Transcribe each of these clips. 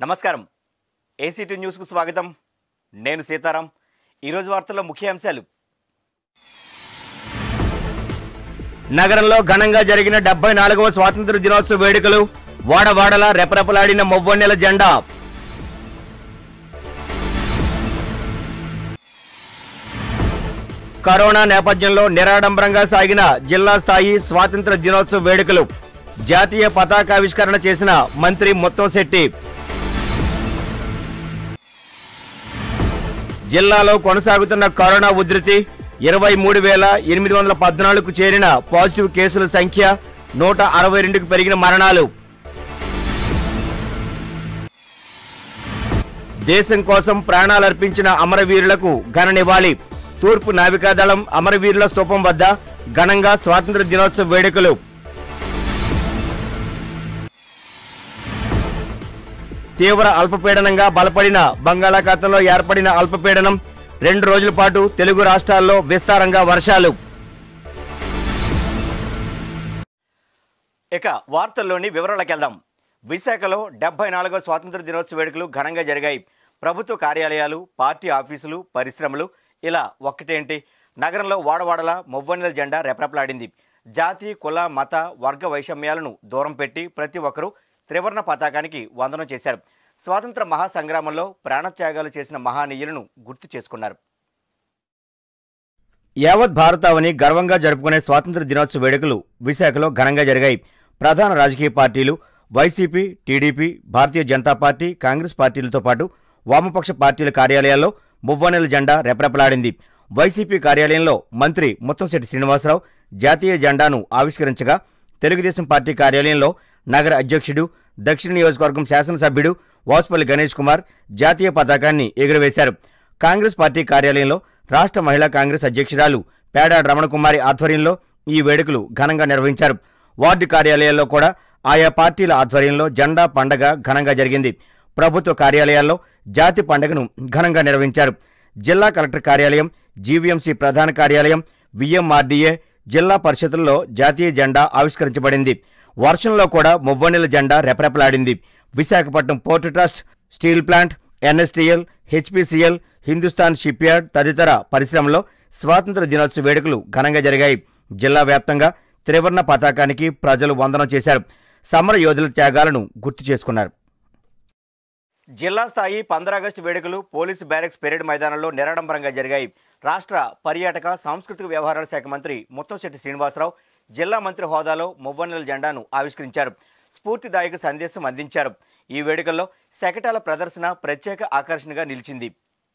నమస్కారం ఏసీటీ న్యూస్కు స్వాగతం నేను సీతారాం ఈరోజు వార్తల్లో ముఖ్య అంశాలు నగరంలో ఘనంగా జరిగిన డెబ్బై నాలుగవ స్వాతంత్ర దినోత్సవ వేడుకలు వాడవాడలా రెపరెపలాడిన మొవ్వన్నెల జెండా కరోనా నేపథ్యంలో నిరాడంబరంగా సాగిన జిల్లా స్థాయి స్వాతంత్ర దినోత్సవ వేడుకలు జాతీయ పతాకావిష్కరణ చేసిన మంత్రి ముత్తంశెట్టి జిల్లాలో కొనసాగుతున్న కరోనా ఉధృతి ఇరవై మూడు వేల ఎనిమిది వందల పద్నాలుగుకు చేరిన పాజిటివ్ కేసుల సంఖ్య నూట అరవై రెండుకు పెరిగిన మరణాలు దేశం కోసం ప్రాణాలర్పించిన అమరవీరులకు ఘన నివాళి తూర్పు నావికాదళం అమరవీరుల స్తూపం వద్ద ఘనంగా స్వాతంత్ర దినోత్సవ వేడుకలు తీవ్ర అల్పపీడనంగా బలపడిన బంగాళాఖాతంలో ఏర్పడిన అల్పపీడనం రెండు రోజుల పాటు తెలుగు రాష్ట్రాల్లో విస్తారంగా వర్షాలు ఇక వార్తల్లోని వివరాలకు వెళ్దాం విశాఖలో డెబ్బై నాలుగో స్వాతంత్ర దినోత్సవ వేడుకలు ఘనంగా జరిగాయి ప్రభుత్వ కార్యాలయాలు పార్టీ ఆఫీసులు పరిశ్రమలు ఇలా ఒక్కటేంటి నగరంలో వాడవాడల మొవ్వన్నెల జెండా రెపరెపలాడింది జాతి కుల మత వర్గ వైషమ్యాలను దూరం పెట్టి ప్రతి ఒక్కరూ త్రివర్ణ పతాకానికి వందనం చేశారు స్వాతంత్ర మహాసంగ్రామంలో ప్రాణత్యాగాలు చేసిన మహానీయులను గుర్తు చేసుకున్నారు యావత్ భారతావని గర్వంగా జరుపుకునే స్వాతంత్ర దినోత్సవ వేడుకలు విశాఖలో ఘనంగా జరిగాయి ప్రధాన రాజకీయ పార్టీలు YCP TDP Bharatiya Janata party Congress పార్టీలతో పాటు వామపక్ష పార్టీల కార్యాలయాల్లో మువ్వనెల జెండా రెపరెపలాడింది వైసీపీ కార్యాలయంలో మంత్రి ముత్తంశెట్టి శ్రీనివాసరావు జాతీయ జెండాను ఆవిష్కరించగా తెలుగుదేశం పార్టీ కార్యాలయంలో నగర అధ్యక్షుడు దక్షిణ నియోజకవర్గం శాసనసభ్యుడు వాసుపల్లి గణేష్ కుమార్ జాతీయ పతాకాన్ని ఎగురవేశారు కాంగ్రెస్ పార్టీ కార్యాలయంలో రాష్ట్ర మహిళా కాంగ్రెస్ అధ్యక్షురాలు పేడాడ రమణకుమారి ఆధ్వర్యంలో ఈ వేడుకలు ఘనంగా నిర్వహించారు వార్డు కార్యాలయాల్లో కూడా ఆయా పార్టీల ఆధ్వర్యంలో జెండా పండగ ఘనంగా జరిగింది ప్రభుత్వ కార్యాలయాల్లో జాతి పండగను ఘనంగా నిర్వహించారు జిల్లా కలెక్టర్ కార్యాలయం జీవీఎంసీ ప్రధాన కార్యాలయం విఎంఆర్డీఏ జిల్లా పరిషత్తుల్లో జాతీయ జెండా ఆవిష్కరించబడింది వర్షంలో కూడా మువ్వన్నెల జెండా రెపరెపలాడింది Visakhapatnam port trust steel plant NSTL HPCL Hindustan shipyard తదితర పరిశ్రమలో స్వాతంత్ర దినోత్సవ వేడుకలు ఘనంగా జరిగాయి జిల్లా వ్యాప్తంగా త్రివర్ణ పతాకానికి ప్రజలు వందనం చేశారు సమర యోధుల త్యాగాలను గుర్తు చేసుకున్నారు జిల్లా స్థాయి పంద్రాగస్టు వేడుకలు పోలీసు బ్యారెక్స్ పెరేడ్ మైదానంలో నిరాడంబరంగా జరిగాయి రాష్ట్ర పర్యాటక సాంస్కృతిక వ్యవహారాల శాఖ మంత్రి ముత్తంశెట్టి శ్రీనివాసరావు జిల్లా మంత్రి హోదాలో మువ్వన్నెల జెండాను ఆవిష్కరించారు స్ఫూర్తిదాయక సందేశం అందించారు ఈ వేడుకల్లో శకటాల ప్రదర్శన ప్రత్యేక ఆకర్షణగా నిలిచింది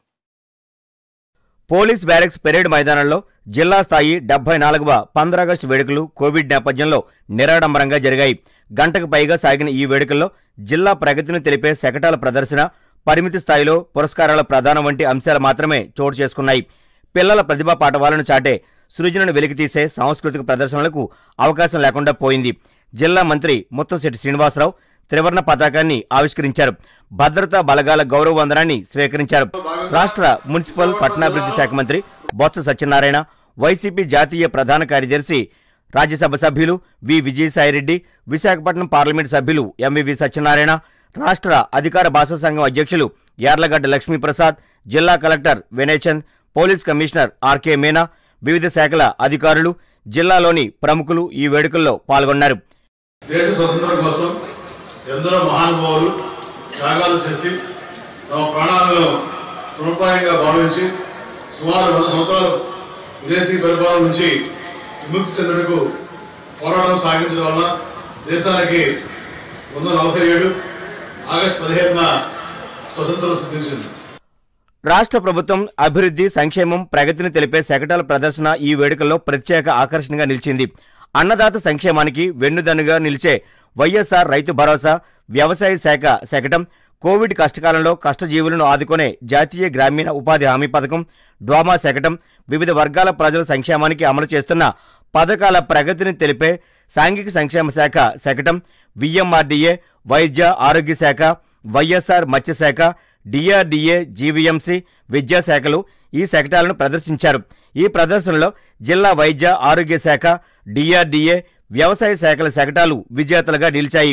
పోలీస్ బ్యారెక్స్ పెరేడ్ మైదానంలో జిల్లా స్థాయి డెబ్బై నాలుగవ పంద్రాగస్టు వేడుకలు కోవిడ్ నేపథ్యంలో నిరాడంబరంగా జరిగాయి గంటకు పైగా సాగిన ఈ వేడుకల్లో జిల్లా ప్రగతిని తెలిపే శకటాల ప్రదర్శన పరిమితి స్థాయిలో పురస్కారాల ప్రదానం వంటి అంశాలు మాత్రమే చోటు చేసుకున్నాయి పిల్లల ప్రతిభా పాఠవాలను చాటే సృజనను వెలికితీసే సాంస్కృతిక ప్రదర్శనలకు అవకాశం లేకుండా పోయింది జిల్లా మంత్రి ముత్తంశెట్టి శ్రీనివాసరావు త్రివర్ణ పతాకాన్ని ఆవిష్కరించారు భద్రతా బలగాల గౌరవ వందనాన్ని స్వీకరించారు రాష్ట్ర మున్సిపల్ పట్టణాభివృద్ధి శాఖ మంత్రి బొత్స సత్యనారాయణ వైసీపీ జాతీయ ప్రధాన కార్యదర్శి రాజ్యసభ సభ్యులు వి విజయసాయిరెడ్డి విశాఖపట్నం పార్లమెంటు సభ్యులు ఎంవివి సత్యనారాయణ రాష్ట్ర అధికార భాషా సంఘం అధ్యక్షులు యార్లగడ్డ లక్ష్మీప్రసాద్ జిల్లా collector Vinay Chand police commissioner RK Meena వివిధ శాఖల అధికారులు జిల్లాలోని ప్రముఖులు ఈ వేడుకల్లో పాల్గొన్నారు దేశ స్వతంత్రం కోసం ఎందరో మహానుభావులు త్యాగాలు చేసి తమ ప్రాణాలను తృణప్రాయంగా భావించి సుమారు వంద సంవత్సరాలు విదేశీ పరిపాలన నుంచి విముక్తి చెందుటకు పోరాటం సాగించడం వల్ల దేశానికి వంద నలభై ఏడు ఆగస్టు పదిహేనున స్వతంత్రం సిద్ధించింది రాష్ట్ర ప్రభుత్వం అభివృద్ధి సంక్షేమం ప్రగతిని తెలిపే శకటాల ప్రదర్శన ఈ వేడుకల్లో ప్రత్యేక ఆకర్షణగా నిలిచింది అన్నదాత సంక్షేమానికి వెన్నుదన్నుగా నిలిచే వైఎస్ఆర్ రైతు భరోసా వ్యవసాయ శాఖ శకటం కోవిడ్ కష్టకాలంలో కష్టజీవులను ఆదుకునే జాతీయ గ్రామీణ ఉపాధి హామీ పథకం డ్వామా శకటం వివిధ వర్గాల ప్రజల సంక్షేమానికి అమలు చేస్తున్న పథకాల ప్రగతిని తెలిపే సాంఘిక సంక్షేమ శాఖ శకటం విఎంఆర్డీఏ వైద్య ఆరోగ్య శాఖ వైఎస్ఆర్ మత్స్యశాఖ డిఆర్డీఏ జీవీఎంసీ విద్యాశాఖలు ఈ శకటాలను ప్రదర్శించారు ఈ ప్రదర్శనలో జిల్లా వైద్య ఆరోగ్య శాఖ డిఆర్డీఏ వ్యవసాయ శాఖల శకటాలు విజేతలుగా నిలిచాయి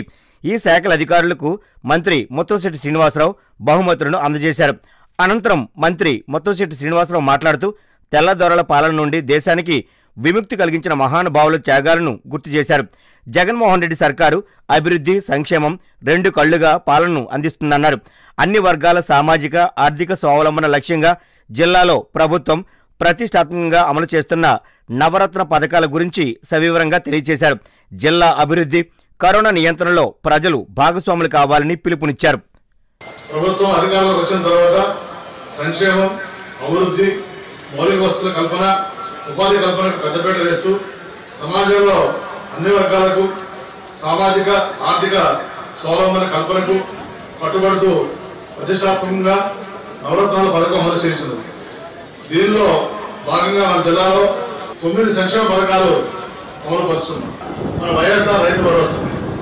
ఈ శాఖల అధికారులకు మంత్రి ముత్తంశెట్టి శ్రీనివాసరావు బహుమతులను అందజేశారు అనంతరం మంత్రి ముత్తంశెట్టి శ్రీనివాసరావు మాట్లాడుతూ తెల్లదొరల పాలన నుండి దేశానికి విముక్తి కలిగించిన మహానుభావుల త్యాగాలను గుర్తు చేశారు జగన్మోహన్ రెడ్డి సర్కారు అభివృద్ధి సంక్షేమం రెండు కళ్లుగా పాలనను అందిస్తుందన్నారు అన్ని వర్గాల సామాజిక ఆర్థిక స్వావలంబన లక్ష్యంగా జిల్లాలో ప్రభుత్వం ప్రతిష్టాత్మకంగా అమలు చేస్తున్న నవరత్న పథకాల గురించి సవివరంగా తెలియజేశారు జిల్లా అభివృద్ధి కరోనా నియంత్రణలో ప్రజలు భాగస్వాములు కావాలని పిలుపునిచ్చారు ప్రభుత్వం అధికారంలోకి వచ్చిన తర్వాత సంక్షేమం అభివృద్ధి మౌలిక వస్తువుల కల్పన ఉపాధి కల్పనకు పెద్దపీట వేస్తూ సమాజంలో అన్ని వర్గాలకు సామాజిక ఆర్థిక స్వావలంబన కల్పనకు కట్టుబడుతూ ప్రతిష్టాత్మకంగా నవరత్నాల పథకం అమలు చేసింది దీనిలో భాగంగా మన జిల్లాలో తొమ్మిది సంక్షేమ పథకాలు అమలు పరుస్తున్నాం మన వైఎస్ఆర్ రైతు భరోసా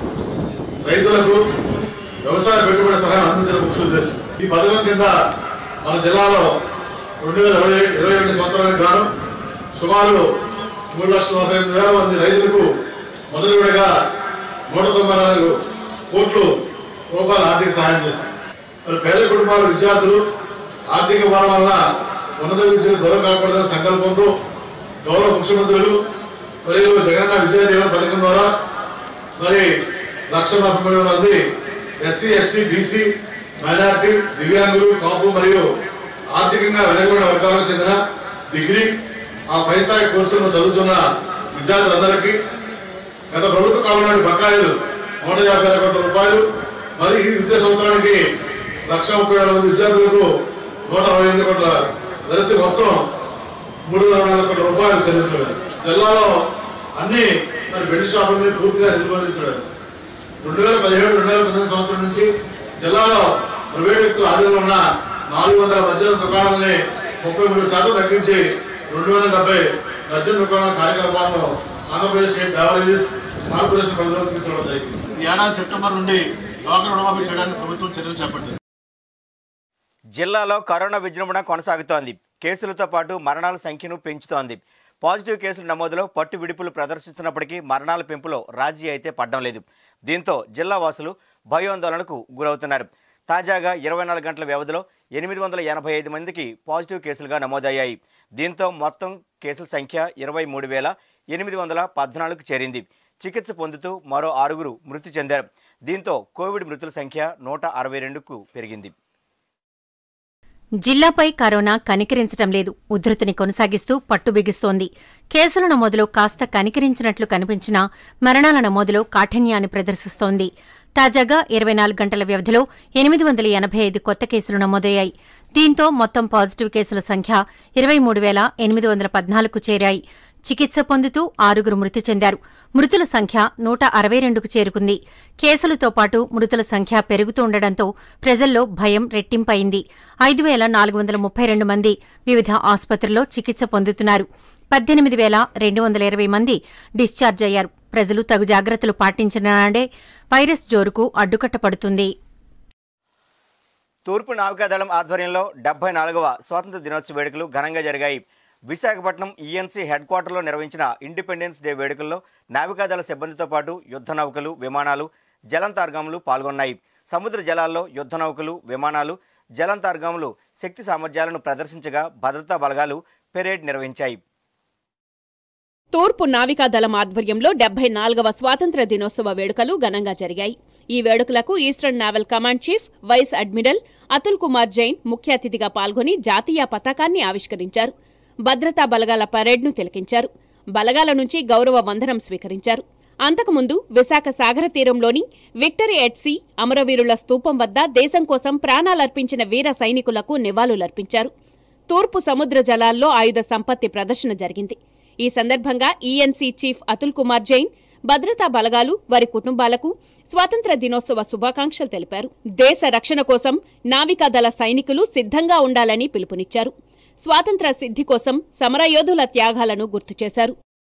రైతులకు వ్యవసాయ పెట్టుబడి సహాయం అందించడం ముఖ్య ఉద్దేశం ఈ పథకం కింద మన జిల్లాలో రెండు వేల ఇరవై ఇరవై ఒకటి సంవత్సరానికి గాను సుమారు మూడు లక్షల నలభై ఎనిమిది వేల మంది రైతులకు మొదటి విడగా నూట తొంభై నాలుగు కోట్లు రూపాయల ఆర్థిక సహాయం చేశారు మరి పేద కుటుంబాల విద్యార్థులు ఆర్థిక భారం వల్ల ఉన్నత విద్యకు దూరం కాకూడదనే సంకల్పంతో గౌరవ ముఖ్యమంత్రులు మరియు జగనన్న విద్యా దీవెన పథకం ద్వారా మరి లక్ష నలభై మూడు మంది ఎస్సీ ఎస్టీ బీసీ మైనార్టీ దివ్యాంగులు కాపు మరియు ఆర్థికంగా వెనుకబడిన వర్గాలకు చెందిన డిగ్రీ ఆ పైస్థాయి కోర్సులను చదువుతున్న విద్యార్థులందరికీ గత ప్రభుత్వ కాలం నాటి బకాయిలు నూట యాభై ఆరు కోట్ల రూపాయలు మరి ఈ విద్యా సంవత్సరానికి లక్ష ముప్పై వేల మంది విద్యార్థులకు నూట అరవై ఎనిమిది కోట్ల కలిసి మొత్తం మూడు వందల నాలుగు కోట్ల రూపాయలు చెల్లించలేదు జిల్లాలో అన్ని మరి బెడ్ షాపుల్ని పూర్తిగా నిర్బంధించలేదు రెండు వేల పదిహేడు రెండు వేల పదిహేను సంవత్సరం నుంచి జిల్లాలో ప్రైవేట్ వ్యక్తుల ఆధీనంలో ఉన్న నాలుగు వందల మద్యం దుకాణాలని ముప్పై మూడు శాతం తగ్గించి రెండు వేల డెబ్బై మద్యం దుకాణాల కార్యకలాపాలను ఆంధ్రప్రదేశ్ స్టేట్ బెవరేజెస్ కార్పొరేషన్ పరిధిలోకి తీసుకురావడం జరిగింది ఈ ఏడాది సెప్టెంబర్ నుండి యువకుల రుణమాఫీ చేయడానికి ప్రభుత్వం చర్యలు చేపట్టింది జిల్లాలో కరోనా విజృంభణ కొనసాగుతోంది కేసులతో పాటు మరణాల సంఖ్యను పెంచుతోంది పాజిటివ్ కేసుల నమోదులో పట్టు విడుపులు ప్రదర్శిస్తున్నప్పటికీ మరణాల పెంపులో రాజీ అయితే పడ్డం లేదు దీంతో జిల్లా వాసులు భయోందోళనకు గురవుతున్నారు తాజాగా ఇరవై నాలుగు గంటల వ్యవధిలో ఎనిమిది వందల ఎనభై ఐదు మందికి పాజిటివ్ కేసులుగా నమోదయ్యాయి దీంతో మొత్తం కేసుల సంఖ్య ఇరవై మూడు వేల ఎనిమిది వందల పద్నాలుగుకు చేరింది చికిత్స పొందుతూ మరో ఆరుగురు మృతి చెందారు దీంతో కోవిడ్ మృతుల సంఖ్య నూట అరవై రెండుకు పెరిగింది జిల్లాపై కరోనా కనికరించడం లేదు ఉధృతిని కొనసాగిస్తూ పట్టు బిగిస్తోంది కేసుల నమోదులో కాస్త కనికరించినట్లు కనిపించినా మరణాల నమోదులో కాఠిన్యాన్ని ప్రదర్శిస్తోంది తాజాగా ఇరవై నాలుగు గంటల వ్యవధిలో ఎనిమిది వందల ఎనభై ఐదు కొత్త కేసులు నమోదయ్యాయి దీంతో మొత్తం పాజిటివ్ కేసుల సంఖ్య ఇరవై మూడు వేల ఎనిమిది వందల పద్నాలుగుకు చేరాయి చికిత్స పొందుతూ ఆరుగురు మృతి చెందారు మృతుల సంఖ్య నూట అరవై రెండుకు చేరుకుంది కేసులతో పాటు మృతుల సంఖ్య పెరుగుతుండటంతో ప్రజల్లో భయం రెట్టింపైంది ఐదు వేల నాలుగు వందల ముప్పై రెండు మంది వివిధ ఆసుపత్రుల్లో చికిత్స పొందుతున్నారు పద్దెనిమిది వేల రెండు వందల ఇరవై మంది డిశ్చార్జ్ అయ్యారు ప్రజలు తగు జాగ్రత్తలు పాటించిన నాడే వైరస్ జోరుకు అడ్డుకట్ట పడుతుంది తూర్పు నావికాదళం ఆధ్వర్యంలో డెబ్బై నాలుగవ స్వాతంత్ర దినోత్సవ వేడుకలు ఘనంగా జరిగాయి విశాఖపట్నం ఈఎన్సీ హెడ్ క్వార్టర్లో నిర్వహించిన ఇండిపెండెన్స్ డే వేడుకల్లో నావికాదళ సిబ్బందితో పాటు యుద్ధ నౌకలు విమానాలు జలంతార్గాములు పాల్గొన్నాయి సముద్ర జలాల్లో యుద్ధ నౌకలు విమానాలు జలంతార్గాములు శక్తి సామర్థ్యాలను ప్రదర్శించగా భద్రతా బలగాలు పెరేడ్ నిర్వహించాయి తూర్పు నావికాదళం ఆధ్వర్యంలో డెబ్బై నాలుగవ స్వాతంత్ర దినోత్సవ వేడుకలు ఘనంగా జరిగాయి ఈ వేడుకలకు eastern naval command chief vice admiral Atul Kumar Jain ముఖ్య అతిథిగా పాల్గొని జాతీయ పతాకాన్ని ఆవిష్కరించారు భద్రతా బలగాల పరేడ్ను తిలకించారు బలగాల నుంచి గౌరవ వందనం స్వీకరించారు అంతకుముందు విశాఖ సాగర తీరంలోని విక్టరీ ఎట్ సీ అమరవీరుల స్తూపం వద్ద దేశం కోసం ప్రాణాలర్పించిన వీర సైనికులకు నివాళులర్పించారు తూర్పు సముద్ర జలాల్లో ఆయుధ సంపత్తి ప్రదర్శన జరిగింది ఈ సందర్భంగా ఈఎన్సీ చీఫ్ అతుల్ కుమార్ జైన్ భద్రతా బలగాలు వారి కుటుంబాలకు స్వాతంత్ర దినోత్సవ శుభాకాంక్షలు తెలిపారు దేశ రక్షణ కోసం నావికాదళ సైనికులు సిద్ధంగా ఉండాలని పిలుపునిచ్చారు స్వాతంత్ర సిద్ధి కోసం సమరయోధుల త్యాగాలను గుర్తు చేశారు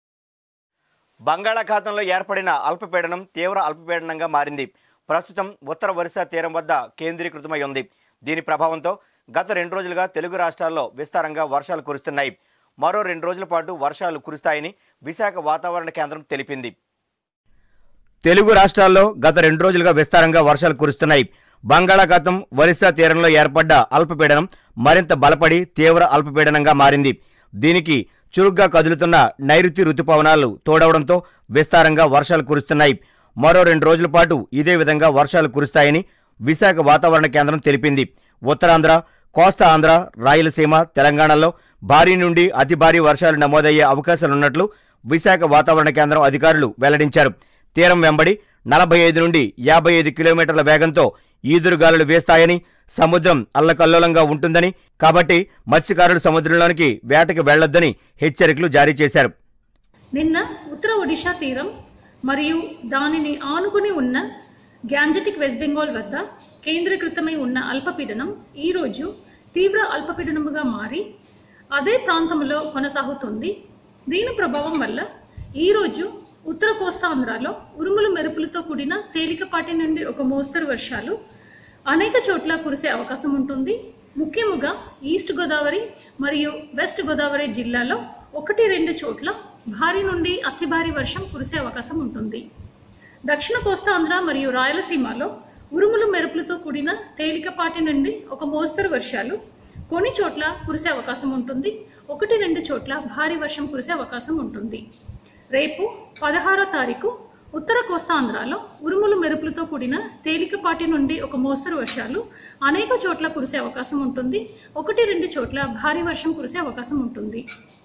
బంగాళాఖాతంలో ఏర్పడిన అల్పపీడనం తీవ్ర అల్పపీడనంగా మారింది ప్రస్తుతం ఉత్తర ఒరిస్సా తీరం వద్ద కేంద్రీకృతమై ఉంది దీని ప్రభావంతో గత రెండు రోజులుగా తెలుగు రాష్ట్రాల్లో విస్తారంగా వర్షాలు కురుస్తున్నాయి మరో రెండు రోజుల పాటు వర్షాలు కురుస్తాయని విశాఖ వాతావరణ కేంద్రం తెలిపింది తెలుగు రాష్ట్రాల్లో గత రెండు రోజులుగా విస్తారంగా వర్షాలు కురుస్తున్నాయి బంగాళాఖాతం ఒరిస్సా తీరంలో ఏర్పడ్డ అల్పపీడనం మరింత బలపడి తీవ్ర అల్పపీడనంగా మారింది దీనికి చురుగ్గా కదులుతున్న నైరుతి రుతుపవనాలు తోడవడంతో విస్తారంగా వర్షాలు కురుస్తున్నాయి మరో రెండు రోజుల పాటు ఇదే విధంగా వర్షాలు కురుస్తాయని విశాఖ వాతావరణ కేంద్రం తెలిపింది ఉత్తరాంధ్ర కోస్తా ఆంధ్ర రాయలసీమ తెలంగాణలో భారీ నుండి అతి భారీ వర్షాలు నమోదయ్యే అవకాశాలున్నట్లు విశాఖ వాతావరణ కేంద్రం అధికారులు వెల్లడించారు తీరం వెంబడి నలభై ఐదు నుండి యాభై ఐదు కిలోమీటర్ల వేగంతో ఈదురుగాలులు వీస్తాయని సముద్రం అల్లకల్లోలంగా ఉంటుందని కాబట్టి మత్స్యకారులు సముద్రంలోనికి వేటకి వెళ్లొద్దని హెచ్చరికలు జారీ చేశారు నిన్న ఉత్తర ఒడిషా తీరం మరియు దానిని ఆనుకుని ఉన్న గ్యాంజెటిక్ వెస్ట్ బెంగాల్ వద్ద కేంద్రీకృతమై ఉన్న అల్పపీడనం ఈరోజు తీవ్ర అల్పపీడనముగా మారి అదే ప్రాంతంలో కొనసాగుతుంది దీని ప్రభావం వల్ల ఈరోజు ఉత్తర కోస్తాంధ్రలో ఉరుములు మెరుపులతో కూడిన తేలికపాటి నుండి ఒక మోస్తరు వర్షాలు అనేక చోట్ల కురిసే అవకాశం ఉంటుంది ముఖ్యముగా ఈస్ట్ గోదావరి మరియు వెస్ట్ గోదావరి జిల్లాలో ఒకటి రెండు చోట్ల భారీ నుండి అతి భారీ వర్షం కురిసే అవకాశం ఉంటుంది దక్షిణ కోస్తాంధ్ర మరియు రాయలసీమలో ఉరుములు మెరుపులతో కూడిన తేలికపాటి నుండి ఒక మోస్తరు వర్షాలు కొన్ని చోట్ల కురిసే అవకాశం ఉంటుంది ఒకటి రెండు చోట్ల భారీ వర్షం కురిసే అవకాశం ఉంటుంది రేపు పదహారో తారీఖు ఉత్తర కోస్తాంధ్రలో ఉరుములు మెరుపులతో కూడిన తేలికపాటి నుండి ఒక మోస్తరు వర్షాలు అనేక చోట్ల కురిసే అవకాశం ఉంటుంది ఒకటి రెండు చోట్ల భారీ వర్షం కురిసే అవకాశం ఉంటుంది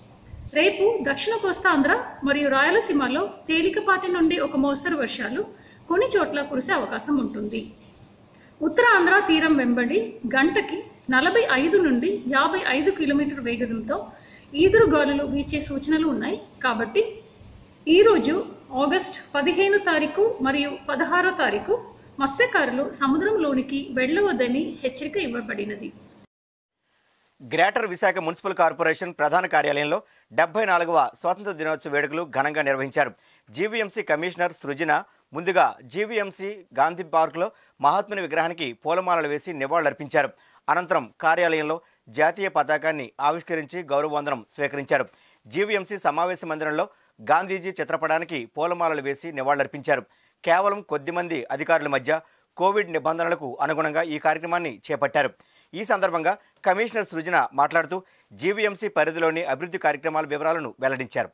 రేపు దక్షిణ కోస్తాంధ్ర మరియు రాయలసీమలో తేలికపాటి నుండి ఒక మోస్తరు వర్షాలు కొన్ని చోట్ల కురిసే అవకాశం ఉంటుంది ఉత్తరాంధ్ర తీరం వెంబడి గంటకి నలభై ఐదు నుండి యాభై ఐదు కిలోమీటర్ వేగంతో ఈదురు గాలులు వీచే సూచనలు ఉన్నాయి కాబట్టి ఈరోజు ఆగస్ట్ పదిహేను తారీఖు మరియు పదహారో తారీఖు మత్స్యకారులు సముద్రంలోనికి వెళ్ళవద్దని హెచ్చరిక ఇవ్వబడినది గ్రేటర్ విశాఖ మున్సిపల్ కార్పొరేషన్ ప్రధాన కార్యాలయంలో డెబ్బై నాలుగవ స్వాతంత్ర దినోత్సవ వేడుకలు ఘనంగా నిర్వహించారు జీవీఎంసీ కమిషనర్ సృజన ముందుగా జీవీఎంసీ గాంధీ పార్కులో మహాత్ముని విగ్రహానికి పూలమాలలు వేసి నివాళులర్పించారు అనంతరం కార్యాలయంలో జాతీయ పతాకాన్ని ఆవిష్కరించి గౌరవవందనం స్వీకరించారు జీవీఎంసీ సమావేశ మందిరంలో గాంధీజీ చిత్రపటానికి పూలమాలలు వేసి నివాళులర్పించారు కేవలం కొద్దిమంది అధికారుల మధ్య కోవిడ్ నిబంధనలకు అనుగుణంగా ఈ కార్యక్రమాన్ని చేపట్టారు ఈ సందర్భంగా కమిషనర్ సృజన మాట్లాడుతూ జీవీఎంసీ పరిధిలోని అభివృద్ధి కార్యక్రమాల వివరాలను వెల్లడించారు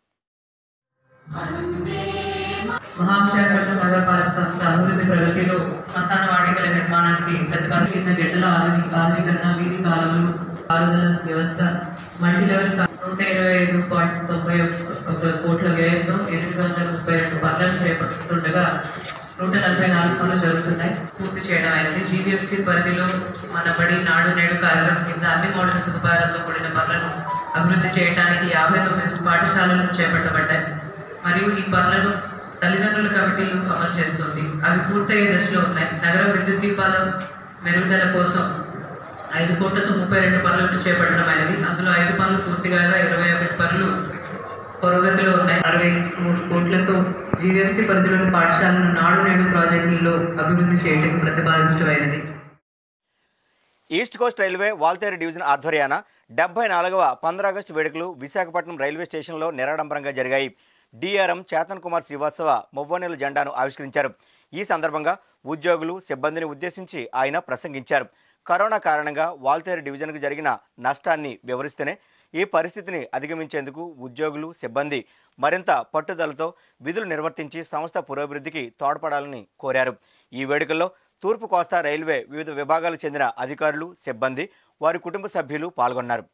మహావిశాఖపట్నం నగరపాలక సంస్థ అభివృద్ధి ప్రగతిలో శ్మశాన వాటికల నిర్మాణానికి ప్రతిపాదించిన గడ్డల ఆధుని- ఆధునీకరణ వీధి కాలువలు పారుదల వ్యవస్థ మల్టీ లెవెల్ కా- నూట ఇరవై ఐదు పాయింట్ తొంభై ఒక కోట్ల వ్యయంతో ఎనిమిది వందల ముప్పై రెండు పనులను చేపడుతుండగా నూట నలభై నాలుగు పనులు జరుగుతున్నాయి పూర్తి చేయడం అయినది జీవీఎంసీ పరిధిలో మన బడి నాడు నేడు కార్యక్రమం కింద అన్ని మౌలిక సదుపాయాలతో కూడిన పనులను అభివృద్ధి చేయడానికి యాభై తొమ్మిది పాఠశాలలు చేపట్టబడ్డాయి మరియు ఈ పనులను తల్లిదండ్రుల కమిటీలు అమలు చేస్తుంది అవి పూర్తయ్యే దశలో ఉన్నాయి నగర విద్యుత్ దీపాల మెరుగుదల కోసం ఐదు కోట్లతో ముప్పై రెండు పనులను చేపట్టడం అనేది అందులో ఐదు పనులు పూర్తిగా ఇరవై ఒకటి పనులు పురోగతిలో ఉన్నాయి అరవై మూడు కోట్లతో జీవీఎంసీ పరిధిలోని పాఠశాలను నాడు నేడు ప్రాజెక్టుల్లో అభివృద్ధి చేయడానికి ప్రతిపాదించడమైనది east coast railway Waltair division ఆధ్వర్యాన డెబ్బై నాలుగవ పంద్రాగస్టు వేడుకలు విశాఖపట్నం రైల్వే స్టేషన్లో నిరాడంబరంగా జరిగాయి డిఆర్ఎం చేతన్ కుమార్ శ్రీవాత్సవ మువ్వన్నెల జెండాను ఆవిష్కరించారు ఈ సందర్భంగా ఉద్యోగులు సిబ్బందిని ఉద్దేశించి ఆయన ప్రసంగించారు కరోనా కారణంగా వాల్తేరు డివిజన్కు జరిగిన నష్టాన్ని వివరిస్తూనే ఈ పరిస్థితిని అధిగమించేందుకు ఉద్యోగులు సిబ్బంది మరింత పట్టుదలతో విధులు నిర్వర్తించి సంస్థ పురోభివృద్ధికి తోడ్పడాలని కోరారు ఈ వేడుకల్లో తూర్పు కోస్తా రైల్వే వివిధ విభాగాలకు చెందిన అధికారులు సిబ్బంది వారి కుటుంబ సభ్యులు పాల్గొన్నారు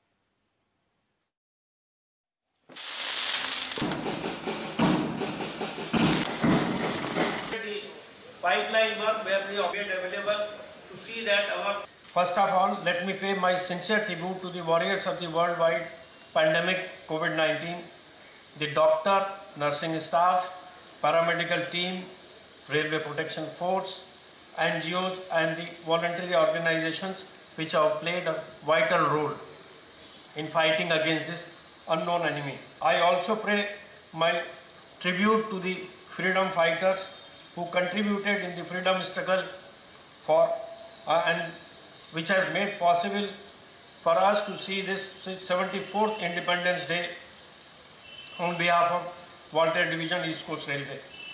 pipeline work where we are made available to see that our. First of all, let me pay my sincere tribute to the warriors of the worldwide pandemic COVID-19, the doctor, nursing staff, paramedical team, railway protection force, NGOs and the voluntary organizations which have played a vital role in fighting against this unknown enemy. I also pay my tribute to the freedom fighters who contributed in the freedom struggle for uh, and which has made possible for us to see this 74th Independence Day on behalf of Voltaire Division East Coast Railway.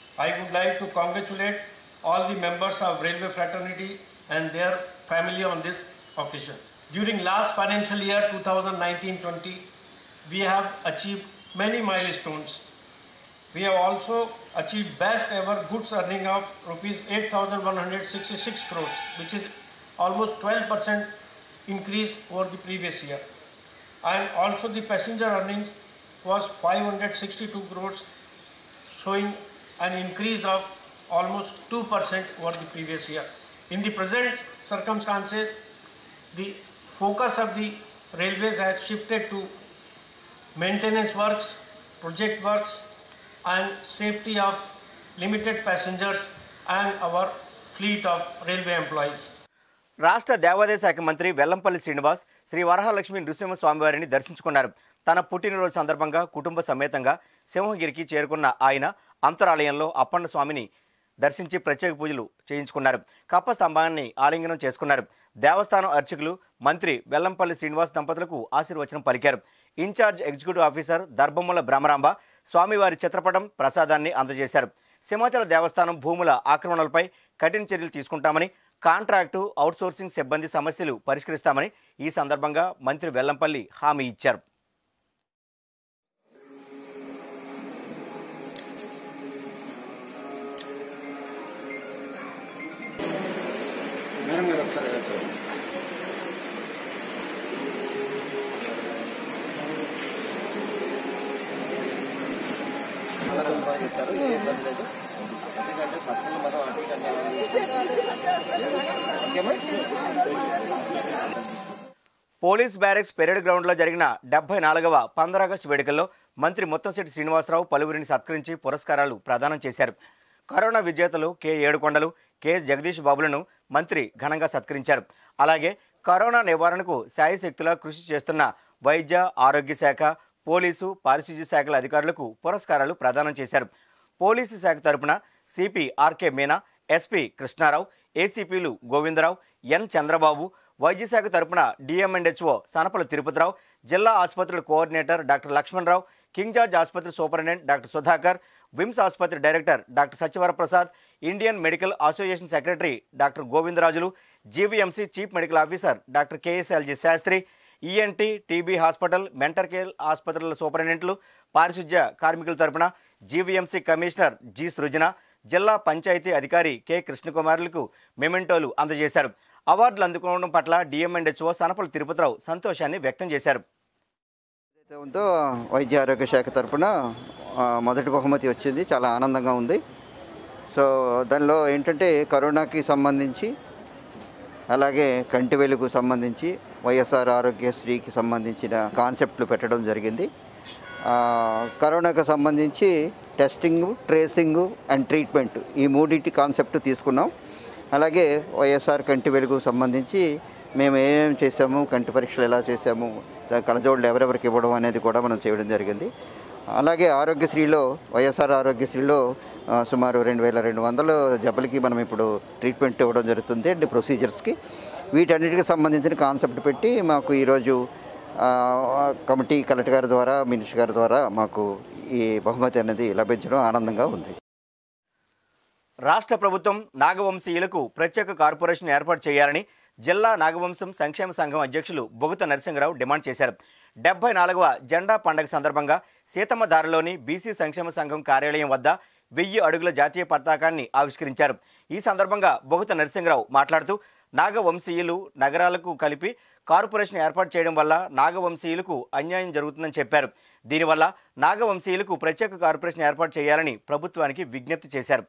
I would like to congratulate all the members of Railway Fraternity and their family on this occasion. During last financial year 2019-20, we have achieved many milestones. We have also achieved best ever goods earning of rupees 8,166 crores, which is almost 12% increase over the previous year. And also the passenger earnings was 562 crores, showing an increase of almost 2% over the previous year. In the present circumstances, the focus of the railways has shifted to maintenance works, project works, and safety of limited passengers and our fleet of railway employees. రాష్ట్ర దేవాదాయ శాఖ మంత్రి వెల్లంపల్లి శ్రీనివాస్ శ్రీ వరహాలక్ష్మి నృసింహస్వామివారిని దర్శించుకున్నారు తన పుట్టినరోజు సందర్భంగా కుటుంబ సమేతంగా సింహగిరికి చేరుకున్న ఆయన అంతరాలయంలో అప్పన్న స్వామిని దర్శించి ప్రత్యేక పూజలు చేయించుకున్నారు కప్ప స్తంభాన్ని ఆలింగనం చేసుకున్నారు దేవస్థానం అర్చకులు మంత్రి వెల్లంపల్లి శ్రీనివాస్ దంపతులకు ఆశీర్వచనం పలికారు incharge executive officer Darbhamula Bhramaramba స్వామివారి చిత్రపటం ప్రసాదాన్ని అందజేశారు సింహాచల దేవస్థానం భూముల ఆక్రమణలపై కఠిన చర్యలు తీసుకుంటామని కాంట్రాక్టు అవుట్సోర్సింగ్ సిబ్బంది సమస్యలు పరిష్కరిస్తామని ఈ సందర్భంగా మంత్రి వెల్లంపల్లి హామీ ఇచ్చారు పోలీస్ బ్యారెక్స్ పెరేడ్ గ్రౌండ్లో జరిగిన డెబ్బై నాలుగవ పంద్రాగస్టు వేడుకల్లో మంత్రి ముత్తంశెట్టి శ్రీనివాసరావు పలువురిని సత్కరించి పురస్కారాలు ప్రదానం చేశారు కరోనా విజేతలు కె ఏడుకొండలు కె జగదీష్ బాబులను మంత్రి ఘనంగా సత్కరించారు అలాగే కరోనా నివారణకు శాయశక్తులా కృషి చేస్తున్న వైద్య ఆరోగ్య శాఖ పోలీసు పారిశుద్ధ్య శాఖల అధికారులకు పురస్కారాలు ప్రదానం చేశారు పోలీసు శాఖ తరపున CP RK Meena SP Krishna Rao ఏసీపీలు గోవిందరావు ఎన్ చంద్రబాబు వైద్యశాఖ తరపున డిఎంఎండ్హెచ్ఓ సనపల తిరుపతిరావు జిల్లా ఆసుపత్రుల coordinator doctor Lakshmana Rao King George ఆసుపత్రి సూపరింటెండెంట్ డాక్టర్ సుధాకర్ విమ్స్ ఆసుపత్రి director doctor Satyavaraprasad Indian medical association secretary doctor Govindarajulu GVMC chief medical officer doctor KSLG Sastry ENT TB hospital mental care ఆసుపత్రుల సూపరింటెండెంట్లు పారిశుధ్య కార్మికుల తరపున జీవీఎంసీ కమిషనర్ జి సృజన జిల్లా పంచాయతీ అధికారి కె కృష్ణకుమారులకు మెమెంటోలు అందజేశారు అవార్డులు అందుకోవడం పట్ల డిఎంఎండ్హెచ్ఓ సనపల తిరుపతిరావు సంతోషాన్ని వ్యక్తం చేశారు ఉద్యమంతో వైద్య ఆరోగ్య శాఖ తరఫున మొదటి బహుమతి వచ్చింది చాలా ఆనందంగా ఉంది సో దానిలో ఏంటంటే కరోనాకి సంబంధించి అలాగే కంటి వెలుగు సంబంధించి వైఎస్ఆర్ ఆరోగ్యశ్రీకి సంబంధించిన కాన్సెప్ట్లు పెట్టడం జరిగింది ఆ, కరోనాకు సంబంధించి టెస్టింగ్ ట్రేసింగ్ అండ్ ట్రీట్మెంట్ ఈ మూడింటి కాన్సెప్ట్ తీసుకున్నాం అలాగే వైఎస్ఆర్ కంటి వెలుగు సంబంధించి మేము ఏమేమి చేసాము కంటి పరీక్షలు ఎలా చేసాము దా- కళ్ళజోడులు ఎవరెవరికి ఇవ్వడం అనేది కూడా మనం చేయడం జరిగింది అలాగే ఆరోగ్యశ్రీలో వైఎస్ఆర్ ఆరోగ్యశ్రీలో ఆ, సుమారు రెండు వేల రెండు వందల జబ్బులకి మనం ఇప్పుడు ట్రీట్మెంట్ ఇవ్వడం జరుగుతుంది అండ్ ప్రొసీజర్స్కి వీటన్నిటికి సంబంధించిన కాన్సెప్ట్ పెట్టి మాకు ఈరోజు ఆ, కమిటీ కలెక్టర్ గారి ద్వారా మినిస్టర్ గారి ద్వారా మాకు ఈ బహుమతి అనేది లభించడం ఆనందంగా ఉంది రాష్ట్ర ప్రభుత్వం నాగవంశీయులకు ప్రత్యేక కార్పొరేషన్ ఏర్పాటు చేయాలని జిల్లా నాగవంశం సంక్షేమ సంఘం అధ్యక్షులు బొగుత నరసింహరావు డిమాండ్ చేశారు డెబ్బై నాలుగవ జెండా పండగ సందర్భంగా సీతమ్మధారలోని బీసీ సంక్షేమ సంఘం కార్యాలయం వద్ద వెయ్యి అడుగుల జాతీయ పతాకాన్ని ఆవిష్కరించారు ఈ సందర్భంగా బొగుత నరసింహరావు మాట్లాడుతూ నాగవంశీయులు నగరాలకు కలిపి కార్పొరేషన్ ఏర్పాటు చేయడం వల్ల నాగవంశీయులకు అన్యాయం జరుగుతుందని చెప్పారు దీనివల్ల నాగవంశీయులకు ప్రత్యేక కార్పొరేషన్ ఏర్పాటు చేయాలని ప్రభుత్వానికి విజ్ఞప్తి చేశారు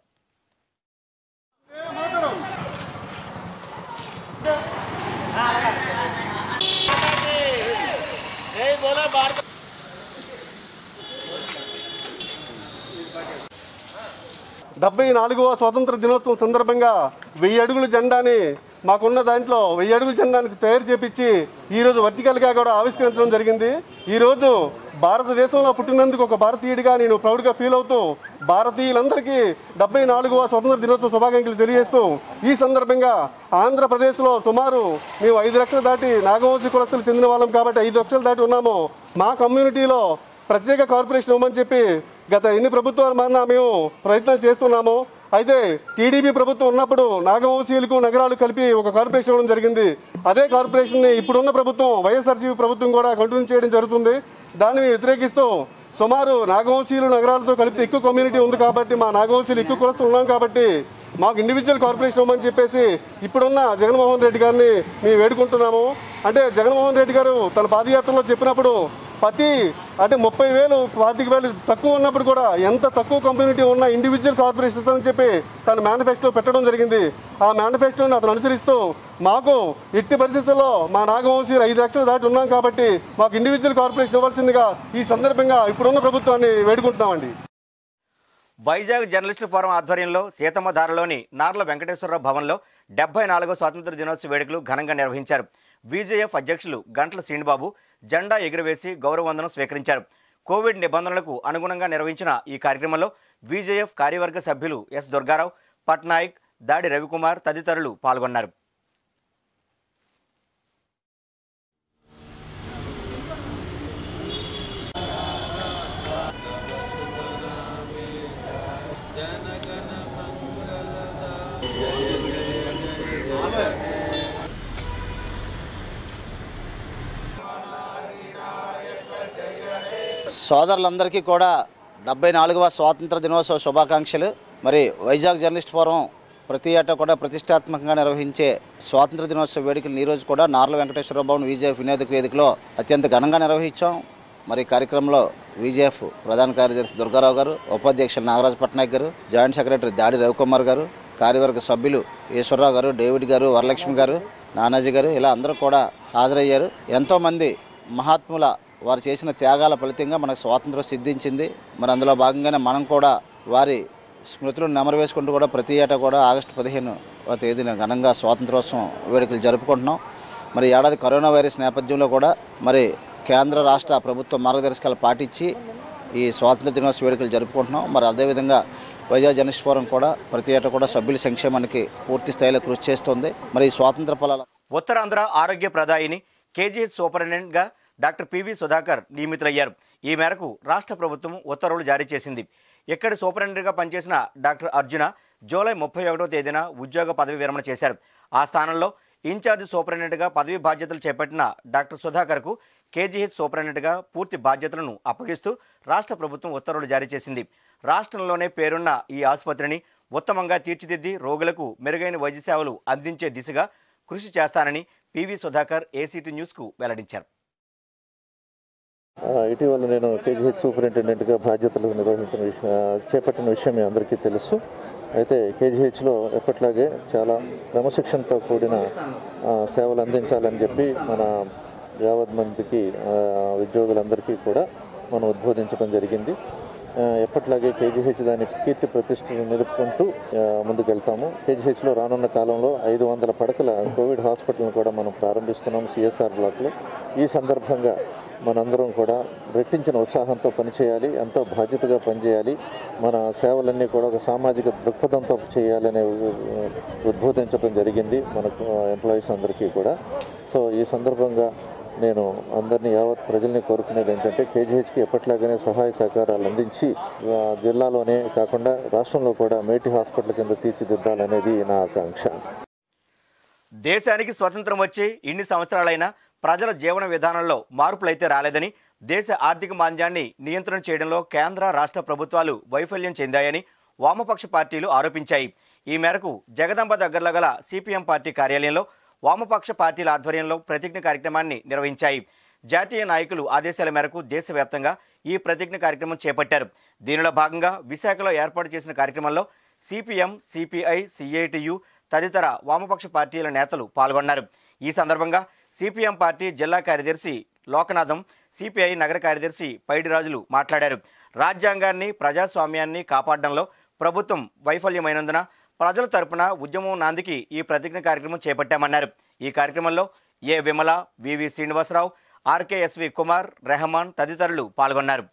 డెబ్బై నాలుగవ స్వాతంత్ర దినోత్సవం సందర్భంగా వెయ్యి అడుగుల జెండాని మాకున్న దాంట్లో వెయ్యి అడుగుల జెండానికి తయారు చేపించి ఈరోజు వర్టికల్గా కూడా ఆవిష్కరించడం జరిగింది ఈరోజు భారతదేశంలో పుట్టినందుకు ఒక భారతీయుడిగా నేను ప్రౌడ్గా ఫీల్ అవుతూ భారతీయులందరికీ డెబ్బై నాలుగవ స్వతంత్ర దినోత్సవ శుభాకాంక్షలు తెలియజేస్తూ ఈ సందర్భంగా ఆంధ్రప్రదేశ్లో సుమారు మేము ఐదు లక్షలు దాటి నాగవంశీ కులస్తులు చెందిన వాళ్ళం కాబట్టి ఐదు లక్షలు దాటి ఉన్నాము మా కమ్యూనిటీలో ప్రత్యేక కార్పొరేషన్ ఇవ్వమని చెప్పి గత ఎన్ని ప్రభుత్వాలు మారినా మేము ప్రయత్నం చేస్తున్నాము అయితే టీడీపీ ప్రభుత్వం ఉన్నప్పుడు నాగవంశీయులకు నగరాలు కలిపి ఒక కార్పొరేషన్ ఇవ్వడం జరిగింది అదే కార్పొరేషన్ని ఇప్పుడున్న ప్రభుత్వం వైఎస్ఆర్సీపీ ప్రభుత్వం కూడా కంటిన్యూ చేయడం జరుగుతుంది దాన్ని వ్యతిరేకిస్తూ సుమారు నాగవంశీయులు నగరాలతో కలిపితే ఎక్కువ కమ్యూనిటీ ఉంది కాబట్టి మా నాగవంశీయులు ఎక్కువ కులస్తులు ఉన్నాం కాబట్టి మాకు ఇండివిజువల్ కార్పొరేషన్ ఇవ్వమని చెప్పేసి ఇప్పుడున్న జగన్మోహన్ రెడ్డి గారిని మేము వేడుకుంటున్నాము అంటే జగన్మోహన్ రెడ్డి గారు తన పాదయాత్రలో చెప్పినప్పుడు ప్రతి అంటే ముప్పై వేలు పాతిక వేలు తక్కువ ఉన్నప్పుడు కూడా ఎంత తక్కువ కమ్యూనిటీ ఉన్న ఇండివిజువల్ కార్పొరేషన్ అని చెప్పి తన మేనిఫెస్టో పెట్టడం జరిగింది ఆ మేనిఫెస్టోని అతను అనుసరిస్తూ మాకు ఎట్టి పరిస్థితుల్లో మా నాగవంశీ ఐదు లక్షలు దాటి ఉన్నాం కాబట్టి మాకు ఇండివిజువల్ కార్పొరేషన్ ఇవ్వాల్సిందిగా ఈ సందర్భంగా ఇప్పుడున్న ప్రభుత్వాన్ని వేడుకుంటున్నామండి వైజాగ్ జర్నలిస్టుల ఫోరం ఆధ్వర్యంలో సీతమ్మధారలోని నార్ల వెంకటేశ్వరరావు భవన్లో డెబ్బై నాలుగో స్వాతంత్ర దినోత్సవ వేడుకలు ఘనంగా నిర్వహించారు బీజేఎఫ్ అధ్యక్షులు గంటల శ్రీనిబాబు జెండా ఎగురవేసి గౌరవవందనం స్వీకరించారు కోవిడ్ నిబంధనలకు అనుగుణంగా నిర్వహించిన ఈ కార్యక్రమంలో బీజేఎఫ్ కార్యవర్గ సభ్యులు ఎస్ దుర్గారావు పట్నాయక్ దాడి రవికుమార్ తదితరులు పాల్గొన్నారు సోదరులందరికీ కూడా డెబ్బై నాలుగవ స్వాతంత్ర దినోత్సవ శుభాకాంక్షలు మరి వైజాగ్ జర్నలిస్ట్ ఫోరం ప్రతి ఏటా కూడా ప్రతిష్టాత్మకంగా నిర్వహించే స్వాతంత్ర దినోత్సవ వేడుకలు ఈ రోజు కూడా నార్ల వెంకటేశ్వర భవన్ విజయఎఫ్ వినోదక వేదికలో అత్యంత ఘనంగా నిర్వహించాం మరి ఈ కార్యక్రమంలో విజయఎఫ్ ప్రధాన కార్యదర్శి దుర్గారావు గారు ఉపాధ్యక్షులు నాగరాజ్ పట్నాయక్ గారు జాయింట్ సెక్రటరీ దాడి రవికుమార్ గారు కార్యవర్గ సభ్యులు ఈశ్వరరావు గారు డేవిడ్ గారు వరలక్ష్మి గారు నానాజీ గారు ఇలా అందరూ కూడా హాజరయ్యారు ఎంతోమంది మహాత్ముల వారు చేసిన త్యాగాల ఫలితంగా మనకు స్వాతంత్రం సిద్ధించింది మరి అందులో భాగంగానే మనం కూడా వారి స్మృతులను నెమరు వేసుకుంటూ కూడా ప్రతి ఏటా కూడా ఆగస్టు పదిహేను తేదీన ఘనంగా స్వాతంత్రోత్సవం వేడుకలు జరుపుకుంటున్నాం మరి ఈ ఏడాది కరోనా వైరస్ నేపథ్యంలో కూడా మరి కేంద్ర రాష్ట్ర ప్రభుత్వ మార్గదర్శకాలు పాటించి ఈ స్వాతంత్ర దినోత్సవ వేడుకలు జరుపుకుంటున్నాం మరి అదేవిధంగా వైజాగ్ జర్నలిస్ట్ ఫోరం కూడా ప్రతి ఏటా కూడా సభ్యుల సంక్షేమానికి పూర్తి స్థాయిలో కృషి చేస్తుంది మరి ఈ స్వాతంత్ర ఫలాల ఉత్తరాంధ్ర ఆరోగ్య ప్రదాయిని కేజీహెచ్ సూపరింటెండెంట్గా డాక్టర్ పివి సుధాకర్ నియమితులయ్యారు ఈ మేరకు రాష్ట్ర ప్రభుత్వం ఉత్తర్వులు జారీ చేసింది ఇక్కడి సూపరింటెండెంట్గా పనిచేసిన డాక్టర్ అర్జున జూలై ముప్పై ఒకటో తేదీన ఉద్యోగ పదవి విరమణ చేశారు ఆ స్థానంలో ఇన్ఛార్జ్ సూపరింటెండెంట్గా పదవి బాధ్యతలు చేపట్టిన డాక్టర్ సుధాకర్కు కేజీహెచ్ సూపరింటెండెంట్గా పూర్తి బాధ్యతలను అప్పగిస్తూ రాష్ట్ర ప్రభుత్వం ఉత్తర్వులు జారీ చేసింది రాష్ట్రంలోనే పేరున్న ఈ ఆసుపత్రిని ఉత్తమంగా తీర్చిదిద్ది రోగులకు మెరుగైన వైద్య సేవలు అందించే దిశగా కృషి చేస్తానని పివి సుధాకర్ ఏసీటీ న్యూస్కు వెల్లడించారు ఆ, ఇటీవల నేను కేజీహెచ్ సూపరింటెండెంట్గా బాధ్యతలు నిర్వహించిన విష చేపట్టిన విషయం మీ అందరికీ తెలుసు అయితే కేజీహెచ్లో ఎప్పట్లాగే చాలా క్రమశిక్షణతో కూడిన ఆ, సేవలు అందించాలని చెప్పి మన యావత్ మందికి ఆ, ఉద్యోగులందరికీ కూడా మనం ఉద్బోధించడం జరిగింది ఆ, ఎప్పట్లాగే కేజీహెచ్ దాని కీర్తి ప్రతిష్టలు నిలుపుకుంటూ ఆ, ముందుకెళ్తాము కేజీహెచ్లో రానున్న కాలంలో ఐదు వందల పడకల కోవిడ్ హాస్పిటల్ని కూడా మనం ప్రారంభిస్తున్నాం సిఎస్ఆర్ బ్లాక్లో ఈ సందర్భంగా మనందరం కూడా రెట్టించిన ఉత్సాహంతో పనిచేయాలి ఎంతో బాధ్యతగా పనిచేయాలి మన సేవలన్నీ కూడా ఒక సామాజిక దృక్పథంతో చేయాలనే ఉ- ఉద్బోధించడం జరిగింది మనకు ఎంప్లాయీస్ అందరికీ కూడా సో ఈ సందర్భంగా నేను అందరినీ యావత్ ప్రజల్ని కోరుకునేది ఏంటంటే కేజీహెచ్కి ఎప్పట్లాగానే సహాయ సహకారాలు అందించి ఆ, జిల్లాలోనే కాకుండా రాష్ట్రంలో కూడా మేటి హాస్పిటల్ కింద తీర్చిదిద్దాలనేది నా ఆకాంక్ష దేశానికి స్వతంత్రం వచ్చి ఇన్ని సంవత్సరాలైనా ప్రజల జీవన విధానంలో మార్పులైతే రాలేదని దేశ ఆర్థిక మాంద్యాన్ని నియంత్రణ చేయడంలో కేంద్ర రాష్ట్ర ప్రభుత్వాలు వైఫల్యం చెందాయని వామపక్ష పార్టీలు ఆరోపించాయి ఈ మేరకు జగదాంబ దగ్గరలో గల సిపిఎం పార్టీ కార్యాలయంలో వామపక్ష పార్టీల ఆధ్వర్యంలో ప్రతిజ్ఞ కార్యక్రమాన్ని నిర్వహించాయి జాతీయ నాయకులు ఆదేశాల మేరకు దేశవ్యాప్తంగా ఈ ప్రతిజ్ఞ కార్యక్రమం చేపట్టారు దీనిలో భాగంగా విశాఖలో ఏర్పాటు చేసిన కార్యక్రమంలో సిపిఎం సిపిఐ సిఐటియు తదితర వామపక్ష పార్టీల నేతలు పాల్గొన్నారు ఈ సందర్భంగా సిపిఎం పార్టీ జిల్లా కార్యదర్శి లోకనాథం సిపిఐ నగర కార్యదర్శి పైడిరాజులు మాట్లాడారు రాజ్యాంగాన్ని ప్రజాస్వామ్యాన్ని కాపాడడంలో ప్రభుత్వం వైఫల్యమైనందున ప్రజల తరపున ఉద్యమం నాందికి ఈ ప్రతిజ్ఞ కార్యక్రమం చేపట్టామన్నారు ఈ కార్యక్రమంలో A Vimala VV Srinivasa Rao RKSV Kumar Rehman తదితరులు పాల్గొన్నారు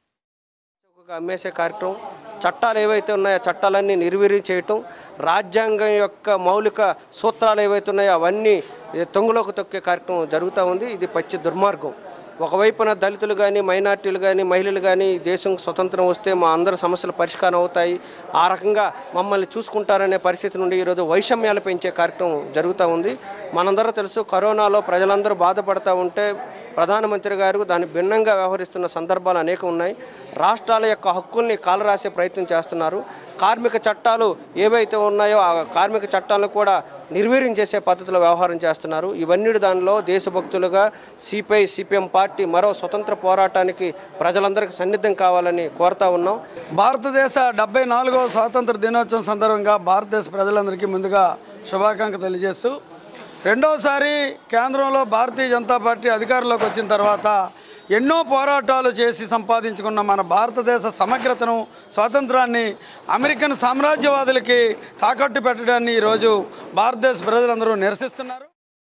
ఒక అమ్మేసే కార్యక్రమం చట్టాలు ఏవైతే ఉన్నాయో ఆ చట్టాలన్నీ నిర్వీర్యం చేయటం రాజ్యాంగం యొక్క మౌలిక సూత్రాలు ఏవైతే ఉన్నాయో అవన్నీ తొంగులోకి తొక్కే కార్యక్రమం జరుగుతూ ఉంది ఇది పచ్చి దుర్మార్గం ఒకవైపున దళితులు కానీ మైనార్టీలు కానీ మహిళలు కానీ ఈ దేశం స్వతంత్రం వస్తే మా అందరి సమస్యలు పరిష్కారం అవుతాయి ఆ రకంగా మమ్మల్ని చూసుకుంటారనే పరిస్థితి నుండి ఈరోజు వైషమ్యాలు పెంచే కార్యక్రమం జరుగుతూ ఉంది మనందరూ తెలుసు కరోనాలో ప్రజలందరూ బాధపడతా ఉంటే ప్రధానమంత్రి గారు దాన్ని భిన్నంగా వ్యవహరిస్తున్న సందర్భాలు అనేకం ఉన్నాయి రాష్ట్రాల యొక్క హక్కుల్ని కాలరాసే ప్రయత్నం చేస్తున్నారు కార్మిక చట్టాలు ఏవైతే ఉన్నాయో ఆ కార్మిక చట్టాలను కూడా నిర్వీర్యం చేసే పద్ధతిలో వ్యవహారం చేస్తున్నారు ఇవన్నీ దానిలో దేశభక్తులుగా సిపిఐ సిపిఎం పార్టీ మరో స్వతంత్ర పోరాటానికి ప్రజలందరికీ సన్నిద్ధం కావాలని కోరుతా ఉన్నాం భారతదేశ డెబ్బై నాలుగవ స్వాతంత్ర దినోత్సవం సందర్భంగా భారతదేశ ప్రజలందరికీ ముందుగా శుభాకాంక్షలు తెలియజేస్తూ రెండోసారి కేంద్రంలో భారతీయ జనతా పార్టీ అధికారంలోకి వచ్చిన తర్వాత ఎన్నో పోరాటాలు చేసి సంపాదించుకున్న మన భారతదేశ సమగ్రతను స్వాతంత్రాన్ని అమెరికన్ సామ్రాజ్యవాదులకి తాకట్టు పెట్టడాన్ని ఈరోజు భారతదేశ ప్రజలందరూ నిరసిస్తున్నారు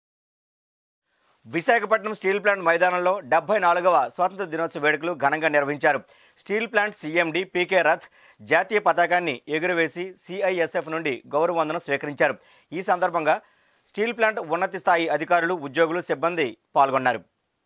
విశాఖపట్నం స్టీల్ ప్లాంట్ మైదానంలో డెబ్బై నాలుగవ స్వాతంత్ర దినోత్సవ వేడుకలు ఘనంగా నిర్వహించారు steel plant CMD PK Rath జాతీయ పతాకాన్ని ఎగురవేసి సిఐఎస్ఎఫ్ నుండి గౌరవవందనం స్వీకరించారు ఈ సందర్భంగా స్టీల్ ప్లాంట్ ఉన్నత స్థాయి అధికారులు ఉద్యోగులు సిబ్బంది పాల్గొన్నారు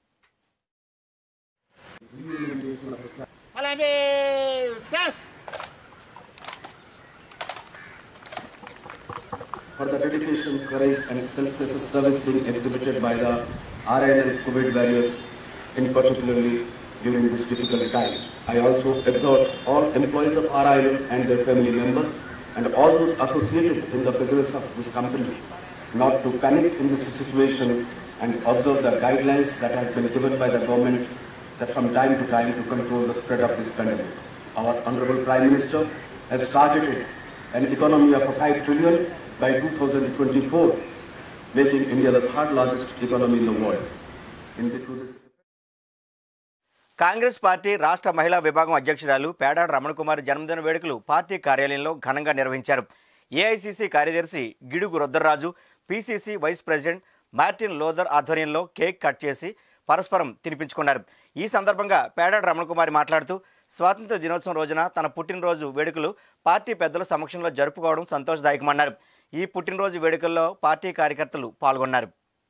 for the dedication, courage, and selfless service being exhibited by the RIL COVID warriors, in particularly during this difficult time. I also exhort all employees of RIL and their family members and all those associated in the business of this company not to panic in this situation and observe the guidelines that has been given by the government that from time to time to control the spread of this pandemic. Our Honorable Prime Minister has targeted an economy of 5 trillion by 2024, making India the third largest economy in the world. In the, to this Congress party రాష్ట్ర మహిళా విభాగం అధ్యక్షురాలు పేడాడ రమణకుమారి జన్మదిన వేడుకలు party కార్యాలయంలో ఘనంగా నిర్వహించారు AICC కార్యదర్శి Gidugu Rudraraju PCC vice president Martin Lother ఆధ్వర్యంలో కేక్ కట్ చేసి పరస్పరం తినిపించుకున్నారు ఈ సందర్భంగా పేడాడ రమణకుమారి మాట్లాడుతూ స్వాతంత్ర దినోత్సవం రోజున తన పుట్టినరోజు వేడుకలు పార్టీ పెద్దల సమక్షంలో జరుపుకోవడం సంతోషదాయకమన్నారు ఈ పుట్టినరోజు వేడుకల్లో పార్టీ కార్యకర్తలు పాల్గొన్నారు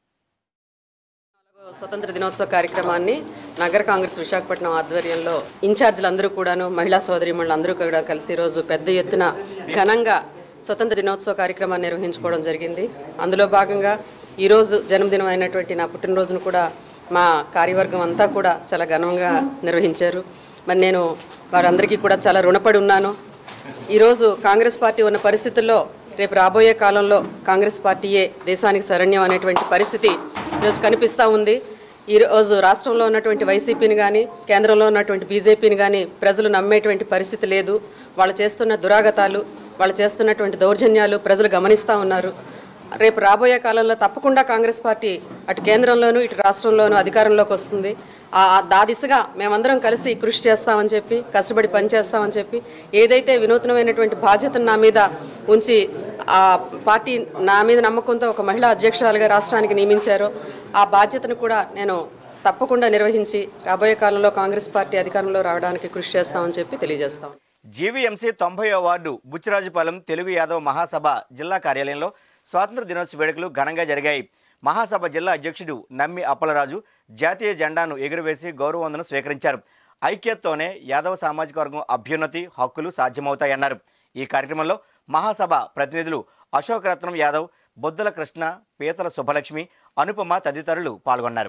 స్వతంత్ర దినోత్సవ కార్యక్రమాన్ని నగర కాంగ్రెస్ విశాఖపట్నం ఆధ్వర్యంలో ఇన్ఛార్జీలు అందరూ కూడాను మహిళా సోదరిమణులు అందరూ కూడా కలిసి ఈరోజు పెద్ద ఎత్తున ఘనంగా స్వతంత్ర దినోత్సవ కార్యక్రమాన్ని నిర్వహించుకోవడం జరిగింది అందులో భాగంగా ఈరోజు జన్మదినం అయినటువంటి నా పుట్టినరోజును కూడా మా కార్యవర్గం అంతా కూడా చాలా ఘనంగా నిర్వహించారు మరి నేను వారందరికీ కూడా చాలా రుణపడి ఉన్నాను ఈరోజు కాంగ్రెస్ పార్టీ ఉన్న పరిస్థితుల్లో రేపు రాబోయే కాలంలో కాంగ్రెస్ పార్టీయే దేశానికి శరణ్యం అనేటువంటి పరిస్థితి ఈరోజు కనిపిస్తూ ఉంది ఈరోజు రాష్ట్రంలో ఉన్నటువంటి వైసీపీని కానీ కేంద్రంలో ఉన్నటువంటి బీజేపీని కానీ ప్రజలు నమ్మేటువంటి పరిస్థితి లేదు వాళ్ళు చేస్తున్న దురాగతాలు వాళ్ళు చేస్తున్నటువంటి దౌర్జన్యాలు ప్రజలు గమనిస్తూ ఉన్నారు రేపు రాబోయే కాలంలో తప్పకుండా కాంగ్రెస్ పార్టీ అటు కేంద్రంలోనూ ఇటు రాష్ట్రంలోనూ అధికారంలోకి వస్తుంది ఆ ఆ దిశగా మేమందరం కలిసి కృషి చేస్తామని చెప్పి కష్టపడి పనిచేస్తామని చెప్పి ఏదైతే వినూత్నమైనటువంటి బాధ్యతను నా మీద ఉంచి ఆ పార్టీ నా మీద నమ్మకంతో ఒక మహిళా అధ్యక్షురాలుగా రాష్ట్రానికి నియమించారో ఆ బాధ్యతను కూడా నేను తప్పకుండా నిర్వహించి రాబోయే కాలంలో కాంగ్రెస్ పార్టీ అధికారంలో రావడానికి కృషి చేస్తామని చెప్పి తెలియజేస్తాం జీవీఎంసీ తొంభై వార్డు బుచ్చిరాజుపాలెం తెలుగు యాదవ్ మహాసభ జిల్లా కార్యాలయంలో స్వాతంత్ర దినోత్సవ వేడుకలు ఘనంగా జరిగాయి మహాసభ జిల్లా అధ్యక్షుడు నమ్మి అప్పలరాజు జాతీయ జెండాను ఎగురవేసి గౌరవవందనం స్వీకరించారు ఐక్యతతోనే యాదవ సామాజిక వర్గం అభ్యున్నతి హక్కులు సాధ్యమవుతాయన్నారు ఈ కార్యక్రమంలో మహాసభ ప్రతినిధులు అశోక్ రత్నం యాదవ్ బొద్దల కృష్ణ పీతల శుభలక్ష్మి అనుపమ తదితరులు పాల్గొన్నారు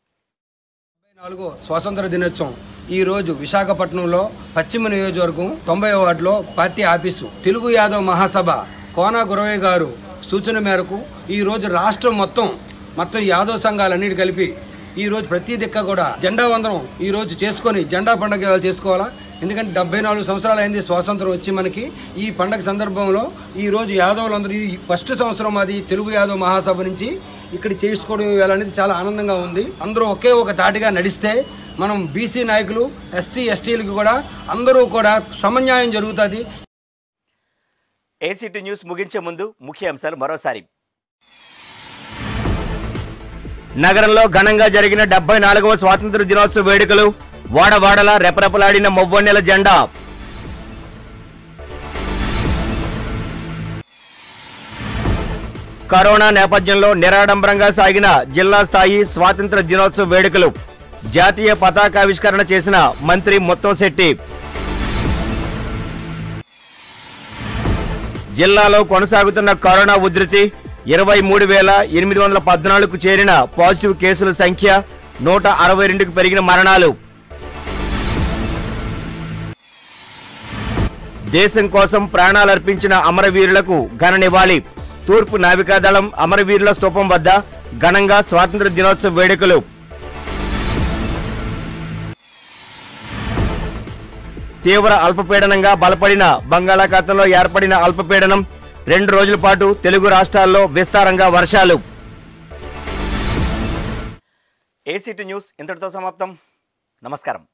నాలుగో స్వాతంత్ర దినోత్సవం ఈ రోజు విశాఖపట్నంలో పశ్చిమ నియోజకవర్గం తొంభై వార్డులో పార్టీ ఆఫీసు తెలుగు యాదవ్ మహాసభ కోనా గురవయ్య గారు సూచన మేరకు ఈ రోజు రాష్ట్రం మొత్తం మొత్తం యాదవ్ సంఘాలన్నిటి కలిపి ఈ రోజు ప్రతి దిక్క కూడా జెండా వందనం ఈ రోజు చేసుకొని జెండా పండుగ ఇవాళ చేసుకోవాలా ఎందుకంటే డెబ్బై నాలుగు సంవత్సరాలు అయింది స్వాతంత్రం వచ్చి మనకి ఈ పండగ సందర్భంలో ఈ రోజు యాదవులందరూ ఈ ఫస్ట్ సంవత్సరం అది తెలుగు యాదవ్ మహాసభ నుంచి ఇక్కడ చేసుకోవడం ఇవాళ అనేది చాలా ఆనందంగా ఉంది అందరూ ఒకే ఒక తాటిగా నడిస్తే మనం బీసీ నాయకులు ఎస్సీ ఎస్టీలకు కూడా అందరూ కూడా సమన్యాయం జరుగుతుంది ఏసీటీ న్యూస్ ముగించే ముందు ముఖ్య అంశాలు మరోసారి నగరంలో ఘనంగా జరిగిన డెబ్బై నాలుగవ స్వాతంత్ర దినోత్సవ వేడుకలు వాడవాడలా రెపరెపలాడిన మొవ్వన్నెల జెండా కరోనా నేపథ్యంలో నిరాడంబరంగా సాగిన జిల్లా స్థాయి స్వాతంత్ర దినోత్సవ వేడుకలు జాతీయ పతాకావిష్కరణ చేసిన మంత్రి ముత్తంశెట్టి జిల్లాలో కొనసాగుతున్న కరోనా ఉధృతి ఇరవై మూడు వేల ఎనిమిది వందల పద్నాలుగుకు చేరిన పాజిటివ్ కేసుల సంఖ్య నూట అరవై రెండుకు పెరిగిన మరణాలు దేశం కోసం ప్రాణాలర్పించిన అమరవీరులకు ఘన నివాళి తూర్పు నావికాదళం అమరవీరుల స్తూపం వద్ద ఘనంగా స్వాతంత్ర దినోత్సవ వేడుకలు తీవ్ర అల్పపీడనంగా బలపడిన బంగాళాఖాతంలో ఏర్పడిన అల్పపీడనం రెండు రోజుల పాటు తెలుగు రాష్ట్రాల్లో విస్తారంగా వర్షాలు ఏసీటీ న్యూస్ ఇంతటితో సమాప్తం నమస్కారం